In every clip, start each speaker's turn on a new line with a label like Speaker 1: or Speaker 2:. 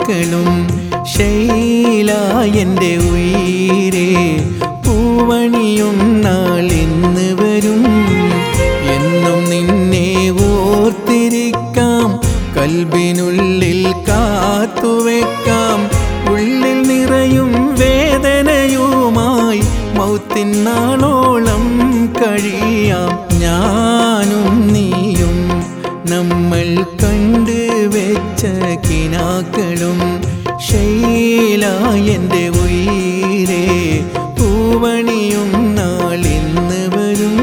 Speaker 1: കിനാക്കളും ശൈല എൻ്റെ ഉയരേ പൂവണിയും നാളിന്ന് വരും എന്നും നിന്നെ ഓർത്തിരിക്കാം കൽബിനുള്ളിൽ കാത്തുവെക്കാം ഉള്ളിൽ നിറയും വേദനയുമായി മൗത്തിൻ നാളോളം കഴിയാം ഞാനും നീയും നമ്മൾ കണ്ട് വെച്ച കിനാക്കളും ശൈല എൻ്റെ ഉയരേ പൂവണിയും നാളിന്ന് വരും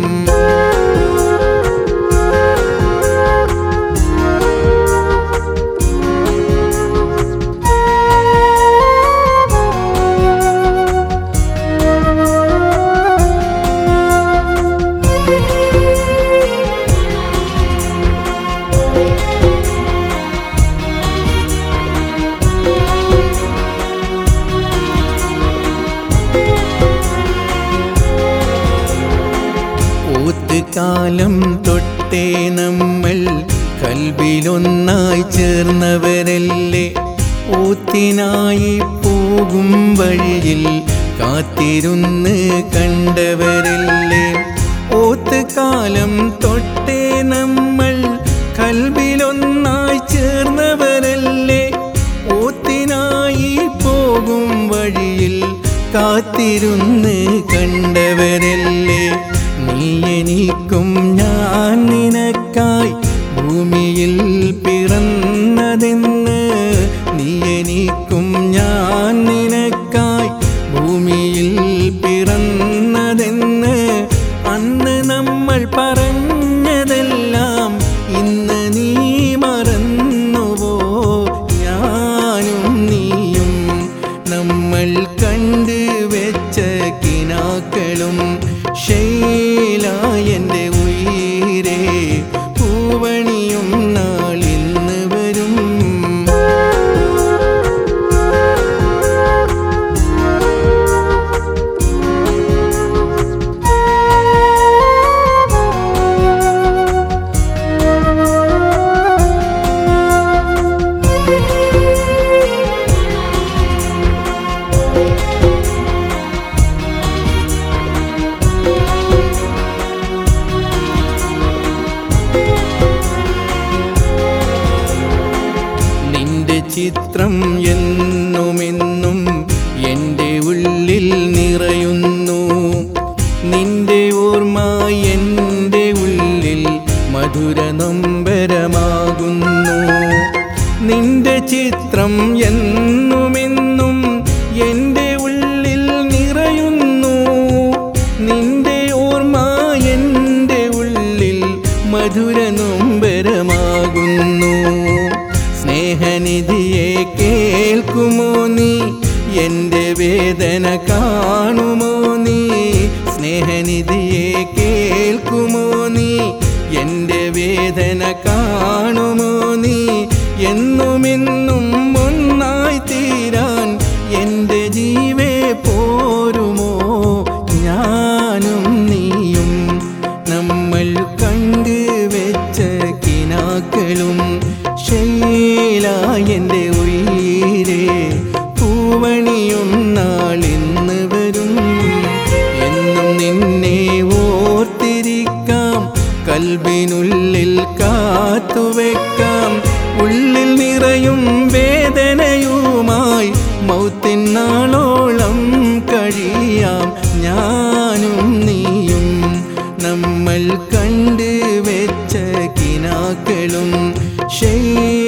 Speaker 1: ഊത്തുകാലം തൊട്ടേ നമ്മൾ കൽബിലൊന്നായി ചേർന്നവരല്ലേ ഊത്തിനായി പോകും വഴിയിൽ കാത്തിരുന്ന് കണ്ടവരല്ലേ ഓത്തുകാലം തൊട്ടേ നമ്മൾ കൽബിലൊന്നായി ചേർന്നവരല്ലേ ഓത്തിനായി പോകും വഴിയിൽ കാത്തിരുന്ന് കണ്ടവരല്ലേ നീ എനിക്കും ഞാൻ നിനക്കായി ഭൂമിയിൽ പിറന്നതെന്ന് നീ എനിക്കും ഞാൻ നിനക്കായി ഭൂമിയിൽ പിറന്നതെന്ന് അന്ന് നമ്മൾ പറഞ്ഞതെല്ലാം ഇന്ന് നീ മറന്നുവോ ഞാനും നീയും നമ്മൾ കണ്ട് വെച്ച കിനാക്കളും ശൈല എൻ്റെ ഉയരേ പൂവണിയും നാളിന്ന് വരും നിന്റെ ചിത്രം എന്നുമെന്നും എൻ്റെ ഉള്ളിൽ നിറയുന്നു നിന്റെ ഓർമ്മ എൻ്റെ ഉള്ളിൽ മധുര നൊമ്പരമാകുന്നു നിന്റെ ചിത്രം എന്നുമെന്നും എൻ്റെ ഉള്ളിൽ നിറയുന്നു നിന്റെ ഓർമ്മ എൻ്റെ ഉള്ളിൽ മധുര നൊമ്പരമാകുന്നു സ്നേഹനിധിയെ കേൾക്കുമോ നീ എൻ്റെ വേദന കാണുമോ നീ സ്നേഹനിധിയെ കേൾക്കുമോ നീ എൻ്റെ വേദന കാണുമോ നീ എന്നുമെന്നും ഒന്നായി തീരാൻ എൻ്റെ ജീവേ പോരുമോ ഞാനും നീയും നമ്മൾ കണ്ട് വെച്ച കിനാക്കളും ശൈല എൻ്റെ ഉയരേ പൂവണിയും നാളിന്ന് വരും എന്നും നിന്നെ ഓർത്തിരിക്കാം കൽബിനുള്ളിൽ കാത്തുവെക്കാം ഉള്ളിൽ നിറയും വേദനയുമായി മൗത്തിൻ നാളോളം കഴിയാം ഞാനും നീയും നമ്മൾ കണ്ട് വെച്ച കിനാക്കളും ശൈ